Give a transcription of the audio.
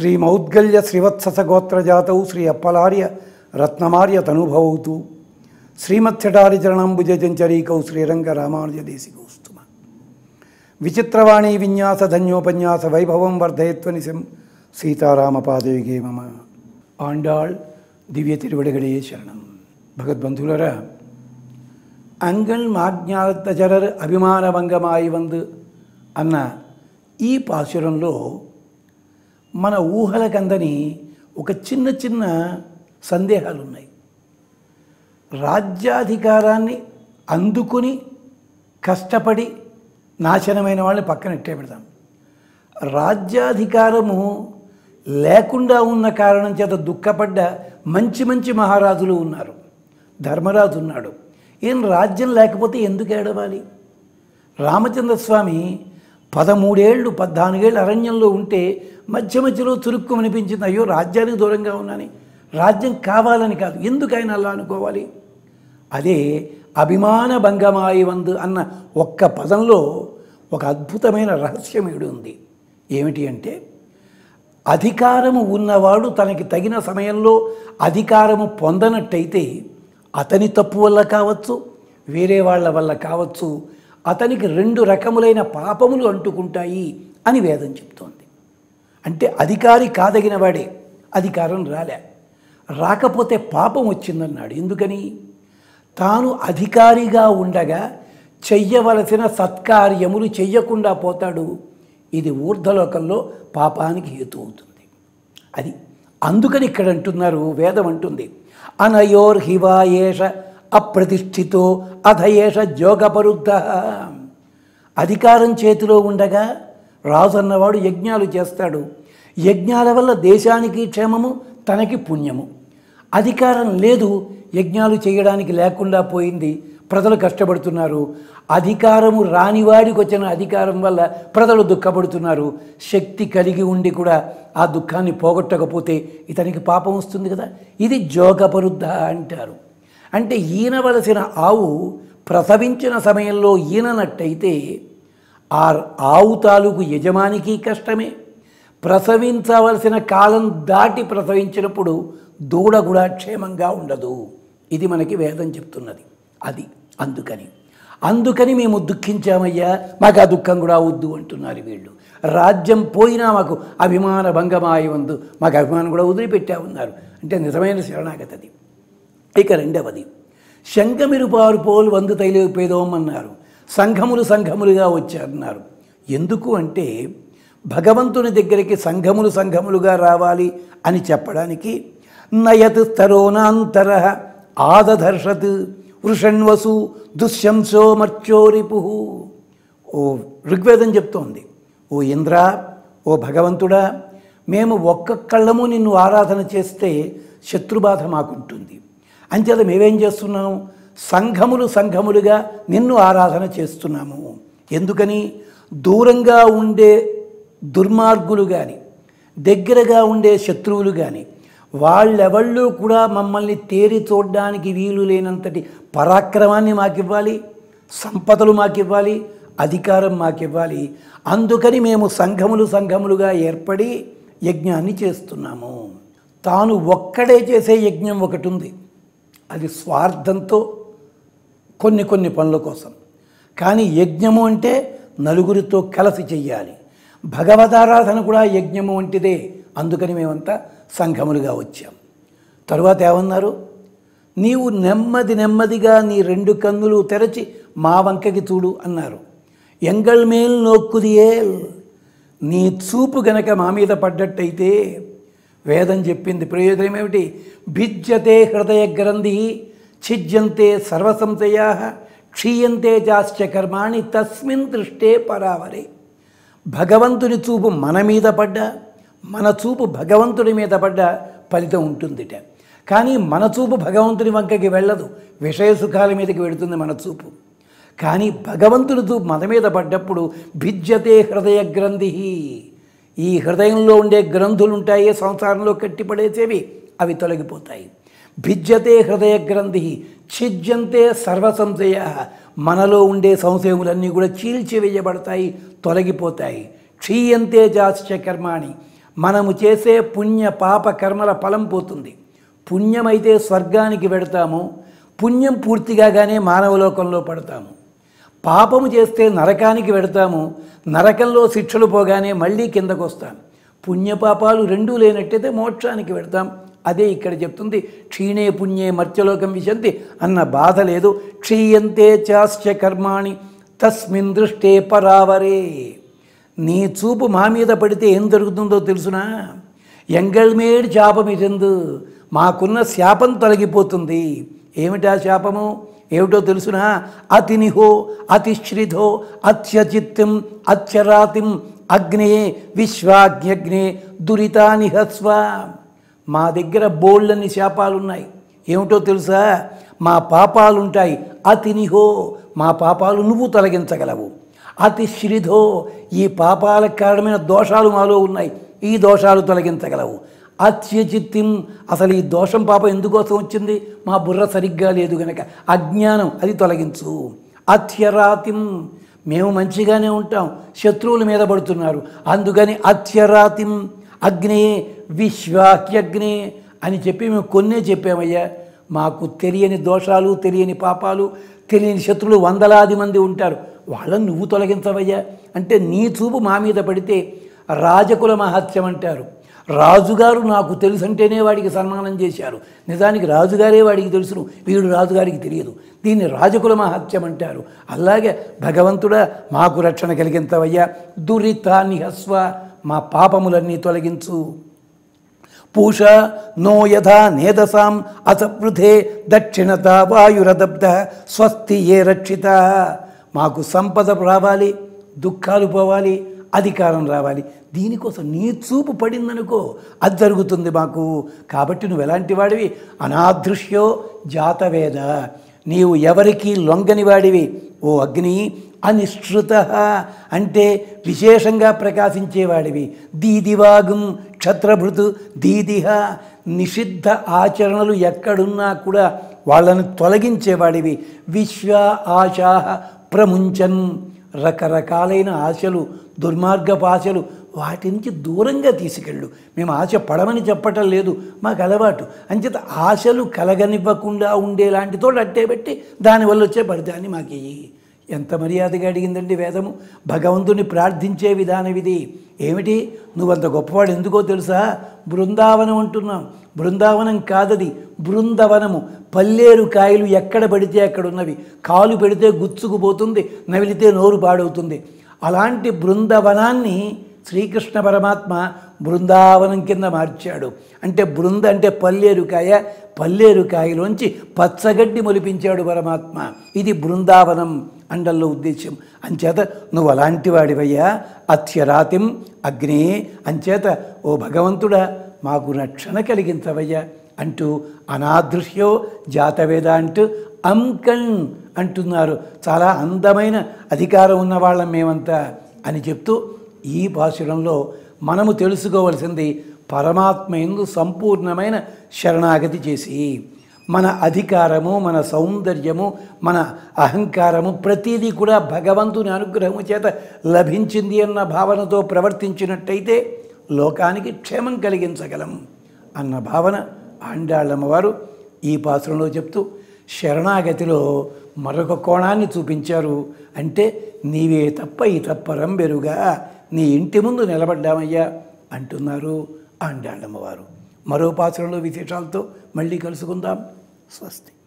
శ్రీ మౌద్గల్య శ్రీవత్సస గోత్రజాతౌ శ్రీ అప్పలార్య రత్నమార్య తనుభవౌతు శ్రీమత్సటారి చరణంబుజంచరీకౌ శ్రీరంగ రామానుజ దేశికౌస్తుమ విచిత్రవాణీ విన్యాస ధన్యోపన్యాస వైభవం వర్ధయత్వనిశం సీతారామపాదయుగే మమ ఆండాళ్ దివ్య తిరువడిగడే శరణం భగవద్బంధులరా అంగళ్ మాజ్ఞాతచరర్ అభిమానభంగమాయి వందు అన్న ఈ పాశురంలో మన ఊహలకందని ఒక చిన్న చిన్న సందేహాలు ఉన్నాయి రాజ్యాధికారాన్ని అందుకుని కష్టపడి నాశనమైన వాళ్ళని పక్కన ఎట్టే పెడతాం రాజ్యాధికారము లేకుండా ఉన్న కారణం చేత దుఃఖపడ్డ మంచి మంచి మహారాజులు ఉన్నారు ధర్మరాజు ఉన్నాడు ఏం రాజ్యం లేకపోతే ఎందుకు ఏడవాలి రామచంద్రస్వామి పదమూడేళ్ళు పద్నాలుగేళ్ళు అరణ్యంలో ఉంటే మధ్య మధ్యలో చురుక్కు అనిపించింది అయ్యో రాజ్యానికి దూరంగా ఉన్నాని రాజ్యం కావాలని కాదు ఎందుకు ఆయన అలా అనుకోవాలి అదే అభిమాన భంగమాయి వందు అన్న ఒక్క పదంలో ఒక అద్భుతమైన రహస్యం ఈడు ఉంది ఏమిటి అంటే అధికారము ఉన్నవాడు తనకి తగిన సమయంలో అధికారము పొందనట్టయితే అతని తప్పు వల్ల కావచ్చు వేరే వాళ్ళ వల్ల కావచ్చు అతనికి రెండు రకములైన పాపములు అంటుకుంటాయి అని వేదం చెప్తోంది అంటే అధికారి కాదగిన వాడే అధికారం రాలే రాకపోతే పాపం వచ్చిందన్నాడు ఎందుకని తాను అధికారిగా ఉండగా చెయ్యవలసిన సత్కార్యములు చెయ్యకుండా పోతాడు ఇది ఊర్ధలోకంలో పాపానికి హేతు అవుతుంది అది అందుకని ఇక్కడ అంటున్నారు వేదం అంటుంది అనయోర్హివాయేష అప్రతిష్ఠితో అధయేష జోగపరుద్ధ అధికారం చేతిలో ఉండగా రాజు అన్నవాడు యజ్ఞాలు చేస్తాడు యజ్ఞాల వల్ల దేశానికి క్షేమము తనకి పుణ్యము అధికారం లేదు యజ్ఞాలు చేయడానికి లేకుండా పోయింది ప్రజలు కష్టపడుతున్నారు అధికారము రానివాడికి వచ్చిన అధికారం వల్ల ప్రజలు దుఃఖపడుతున్నారు శక్తి కలిగి ఉండి కూడా ఆ దుఃఖాన్ని పోగొట్టకపోతే ఇతనికి పాపం వస్తుంది కదా ఇది జోగపరుద్ధ అంటారు అంటే ఈనవలసిన ఆవు ప్రసవించిన సమయంలో ఈననట్టయితే ఆ ఆవు తాలూకు యజమానికి కష్టమే ప్రసవించవలసిన కాలం దాటి ప్రసవించినప్పుడు దూడ కూడా క్షేమంగా ఉండదు ఇది మనకి వేదం చెప్తున్నది అది అందుకని అందుకని మేము దుఃఖించామయ్యా మాకు ఆ దుఃఖం కూడా వద్దు అంటున్నారు వీళ్ళు రాజ్యం పోయినా మాకు అభిమాన భంగమాయి వందు మాకు అభిమానం కూడా వదిలిపెట్టా ఉన్నారు అంటే నిజమైన శరణాగతి అది ఇక రెండవది శంఖమిరుపారు పోలు వందు తైలేపేదోం అన్నారు సంఘములు సంఘములుగా వచ్చారన్నారు ఎందుకు అంటే భగవంతుని దగ్గరికి సంఘములు సంఘములుగా రావాలి అని చెప్పడానికి నయత్ స్తరోనాంతర ఆదధర్షత్ వృషణ్వసు దుశ్శంసో మర్చోరిపు ఓ ఋగ్వేదం చెప్తోంది ఓ ఇంద్ర ఓ భగవంతుడా మేము ఒక్కొక్కళ్ళము నిన్ను ఆరాధన చేస్తే శత్రుబాధ మాకుంటుంది అంచేత మేమేం చేస్తున్నాం సంఘములు సంఘములుగా నిన్ను ఆరాధన చేస్తున్నాము ఎందుకని దూరంగా ఉండే దుర్మార్గులు కానీ దగ్గరగా ఉండే శత్రువులు కానీ వాళ్ళెవళ్ళు కూడా మమ్మల్ని తేరి చూడడానికి వీలు లేనంతటి పరాక్రమాన్ని మాకివ్వాలి సంపదలు మాకివ్వాలి అధికారం మాకివ్వాలి అందుకని మేము సంఘములు సంఘములుగా ఏర్పడి యజ్ఞాన్ని చేస్తున్నాము తాను ఒక్కడే చేసే యజ్ఞం ఒకటి ఉంది అది స్వార్థంతో కొన్ని కొన్ని పనుల కోసం కానీ యజ్ఞము అంటే నలుగురితో కలిసి చెయ్యాలి భగవదారాధన కూడా యజ్ఞము వంటిదే అందుకని మేమంతా సంఘములుగా వచ్చాం తరువాత ఏమన్నారు నీవు నెమ్మది నెమ్మదిగా నీ రెండు కన్నులు తెరచి మా వంకకి చూడు అన్నారు ఎంగళ్ మేల్ నోక్కుదియేల్ నీ చూపు గనక మా మీద పడ్డట్టయితే వేదం చెప్పింది ప్రయోజనం ఏమిటి భిద్యతే హృదయ గ్రంథి ఛిద్యంతే సర్వసంశయా క్షీయంతే చాశ్చ కర్మాణి తస్మిన్ దృష్టే పరావరే భగవంతుని చూపు మన మీద పడ్డా మన చూపు భగవంతుడి మీద పడ్డ ఫలితం ఉంటుందిట కానీ మన చూపు భగవంతుని వంకకి వెళ్ళదు విషయ సుఖాల మీదకి వెళుతుంది మన చూపు కానీ భగవంతుని చూపు మన మీద పడ్డప్పుడు భిద్యతే హృదయ గ్రంథి ఈ హృదయంలో ఉండే గ్రంథులు ఉంటాయి సంసారంలో కట్టిపడేసేవి అవి తొలగిపోతాయి భిద్యతే హృదయ గ్రంథి ఛిద్యంతే సర్వసంశయ మనలో ఉండే సంశయములన్నీ కూడా చీల్చివేయబడతాయి తొలగిపోతాయి క్షీయంతే జాస్య కర్మాణి మనము చేసే పుణ్య పాప కర్మల ఫలం పోతుంది పుణ్యమైతే స్వర్గానికి వెడతాము పుణ్యం పూర్తిగానే మానవలోకంలో పడతాము పాపము చేస్తే నరకానికి వెడతాము నరకంలో శిక్షలు పోగానే మళ్ళీ కిందకు వస్తాం పుణ్యపాపాలు రెండూ లేనట్టయితే మోక్షానికి వెడతాం అదే ఇక్కడ చెప్తుంది క్షీణే పుణ్యే మర్త్యలోకం విశంతి అన్న బాధ లేదు క్షీయంతే చాస్య కర్మాణి తస్మిన్ దృష్టే పరావరే నీ చూపు మా మీద పడితే ఏం జరుగుతుందో తెలుసునా ఎంగల్మేడ్ శాపం ఇదందు మాకున్న శాపం తొలగిపోతుంది ఏమిటా శాపము ఏమిటో తెలుసునా అతినిహో అతిశ్రిధో అత్యచిత్తం అత్యరాతిం అగ్నే విశ్వాగ్ఞగ్నే దురితానిహస్వ మా దగ్గర బోళ్ళని శాపాలున్నాయి ఏమిటో తెలుసా మా పాపాలుంటాయి అతినిహో మా పాపాలు నువ్వు తొలగించగలవు అతి శ్రిధో ఈ పాపాలకు కారణమైన దోషాలు మాలో ఉన్నాయి ఈ దోషాలు తొలగించగలవు అత్యచిత్తిం అసలు ఈ దోషం పాపం ఎందుకోసం వచ్చింది మా బుర్ర సరిగ్గా లేదు గనక అజ్ఞానం అది తొలగించు అత్యరాతిం మేము మంచిగానే ఉంటాం శత్రువుల మీద పడుతున్నారు అందుకని అత్యరాతిం అగ్నే విశ్వాక్యగ్నే అని చెప్పి మేము కొన్నే చెప్పామయ్యా మాకు తెలియని దోషాలు తెలియని పాపాలు తెలియని శత్రువులు వందలాది మంది ఉంటారు వాళ్ళని నువ్వు తొలగించవయ్యా అంటే నీ చూపు మా మీద పడితే రాజకుల మహత్యం అంటారు రాజుగారు నాకు తెలుసంటేనే వాడికి సన్మానం చేశారు నిజానికి రాజుగారే వాడికి తెలుసును వీడు రాజుగారికి తెలియదు దీన్ని రాజకుల మహత్యం అంటారు అలాగే భగవంతుడా మాకు రక్షణ కలిగించవయ్యా దురితాన్ని హస్వ మా పాపములన్నీ తొలగించు పూష నో యథా నేదసాం అసపృథే దక్షిణత వాయురదబ్ధ స్వస్తి ఏ రక్షిత మాకు సంపద రావాలి దుఃఖాలు పోవాలి అధికారం రావాలి దీనికోసం నీ చూపు పడిందనుకో అది జరుగుతుంది మాకు కాబట్టి నువ్వు ఎలాంటి వాడివి అనాదృశ్యో జాతవేద నీవు ఎవరికి లొంగని వాడివి ఓ అగ్ని అనిశ్రుత అంటే విశేషంగా ప్రకాశించేవాడివి దీదివాగం క్షత్రభృతు దీదిహ నిషిద్ధ ఆచరణలు ఎక్కడున్నా కూడా వాళ్ళను తొలగించేవాడివి విశ్వ ఆశా ప్రముంచన్ రకరకాలైన ఆశలు దుర్మార్గపు ఆశలు వాటి నుంచి దూరంగా తీసుకెళ్ళు మేము ఆశ పడమని చెప్పటం లేదు మాకు అలవాటు అంచేత ఆశలు కలగనివ్వకుండా ఉండేలాంటితో అట్టే పెట్టి దానివల్ల వచ్చే ఫలితాన్ని మాకు ఇయ్యి ఎంత మర్యాదగా అడిగిందండి వేదము భగవంతుని ప్రార్థించే విధానం ఇది ఏమిటి నువ్వంత గొప్పవాడు ఎందుకో తెలుసా బృందావనం అంటున్నాం బృందావనం కాదది బృందవనము పల్లేరు కాయలు ఎక్కడ పడితే అక్కడ ఉన్నవి కాలు పెడితే గుచ్చుకుపోతుంది నవిలితే నోరు పాడవుతుంది అలాంటి బృందవనాన్ని శ్రీకృష్ణ పరమాత్మ బృందావనం కింద మార్చాడు అంటే బృంద అంటే పల్లేరుకాయ పల్లేరుకాయలోంచి పచ్చగడ్డి మొలిపించాడు పరమాత్మ ఇది బృందావనం అండల్లో ఉద్దేశ్యం అంచేత నువ్వు అలాంటి వాడివయ్యా అత్యరాతిం అగ్నే అంచేత ఓ భగవంతుడా మాకు రక్షణ కలిగించవయ్యా అంటూ అనాదృశ్యో జాతవేద అంటూ అంకణ్ అంటున్నారు చాలా అందమైన అధికారం ఉన్న వాళ్ళం మేమంతా అని చెప్తూ ఈ భాషణంలో మనము తెలుసుకోవలసింది పరమాత్మ ఎందు సంపూర్ణమైన శరణాగతి చేసి మన అధికారము మన సౌందర్యము మన అహంకారము ప్రతిదీ కూడా భగవంతుని అనుగ్రహము చేత లభించింది అన్న భావనతో ప్రవర్తించినట్టయితే లోకానికి క్షేమం కలిగించగలం అన్న భావన ఆండాళ్ళమ్మవారు ఈ పాత్రలో చెప్తూ శరణాగతిలో మరొక కోణాన్ని చూపించారు అంటే నీవే తప్ప ఈ తప్పరం బెరుగా నీ ఇంటి ముందు నిలబడ్డామయ్యా అంటున్నారు ఆండాళ్ళమ్మవారు మరో పాత్రలో విశేషాలతో మళ్ళీ కలుసుకుందాం స్వస్తి